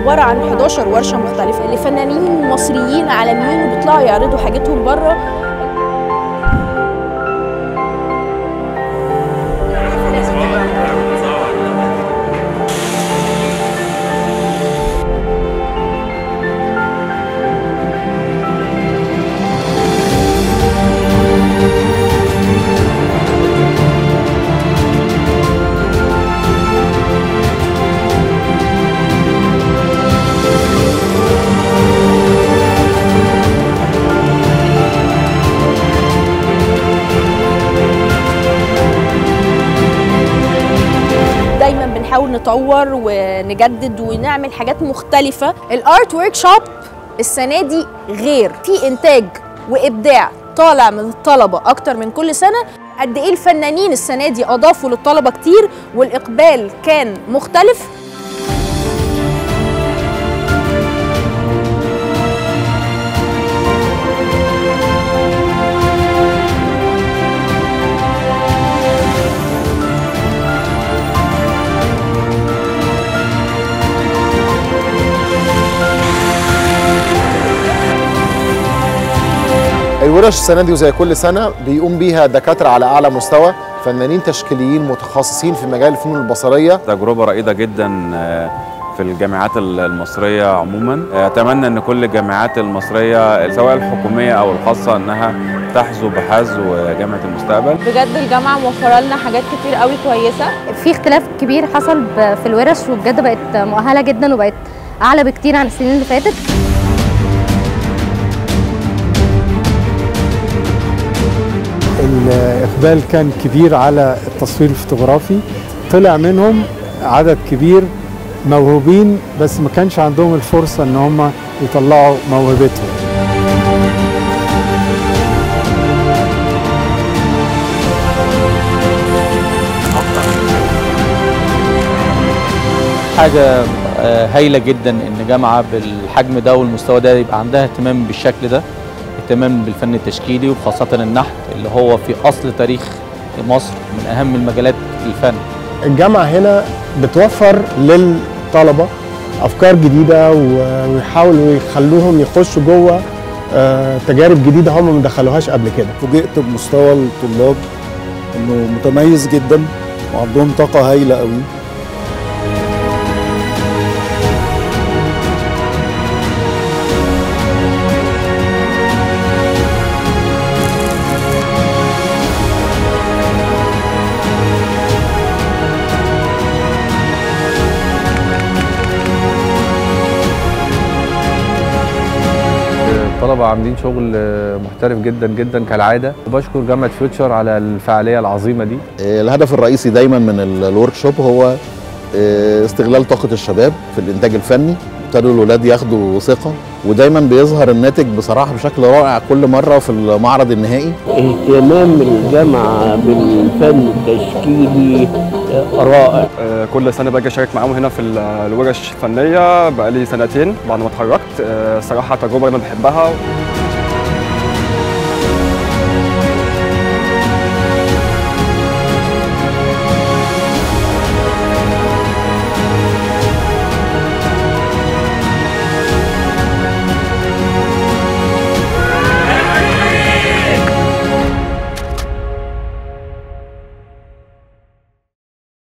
عباره عن 11 ورشه مختلفه لفنانين مصريين عالميين وبيطلعوا يعرضوا حاجتهم بره دايما بنحاول نطور ونجدد ونعمل حاجات مختلفة الارت ورك شوب السنة دي غير في انتاج وابداع طالع من الطلبة اكتر من كل سنة قد ايه الفنانين السنة دي اضافوا للطلبة كتير والاقبال كان مختلف الورش السنه دي وزي كل سنه بيقوم بيها دكاتره على اعلى مستوى فنانين تشكيليين متخصصين في مجال الفنون البصريه تجربة رائدة جدا آه، في الجامعات المصرية عموما أتمنى أن كل الجامعات المصرية سواء الحكومية أو الخاصة أنها تحذو بحذو جامعة المستقبل بجد الجامعة موفرة لنا حاجات كتير قوي كويسة في اختلاف كبير حصل ب- في الورش وبجد بقت مؤهله جدا وبقت اعلى بكتير عن السنين اللي فاتت الإقبال كان كبير على التصوير الفوتوغرافي طلع منهم عدد كبير موهوبين بس ما كانش عندهم الفرصة ان هم يطلعوا موهبتهم حاجة آه، هايلة جدا إن جامعة بالحجم ده والمستوى ده يبقى عندها اهتمام بالشكل ده اهتمام بالفن التشكيلي وخاصة النحت اللي هو في أصل تاريخ مصر من أهم المجالات الفن الجامعة هنا بتوفر للطلبة أفكار جديدة و- ويحاولوا يخلوهم يخشوا جوه آه، تجارب جديدة هم ما دخلوهاش قبل كده فوجئت بمستوى الطلاب انه متميز جدا وعندهم طاقه هايله قوي الطلبة عاملين شغل محترف جدا جدا كالعادة وبشكر جامعة فيوتشر على الفعالية العظيمة دي الهدف الرئيسي دايما من الورك شوب هو آه، استغلال طاقه الشباب في الانتاج الفني ابتدوا الولاد ياخدوا ثقه ودايما بيظهر الناتج بصراحه بشكل رائع كل مره في المعرض النهائي اهتمام الجامعة بالفن التشكيلي رائع آه، كل سنه باجي اشارك معاهم هنا في ال- الورش الفنيه بقالي سنتين بعد ما اتخرجت آه، صراحه تجربه انا بحبها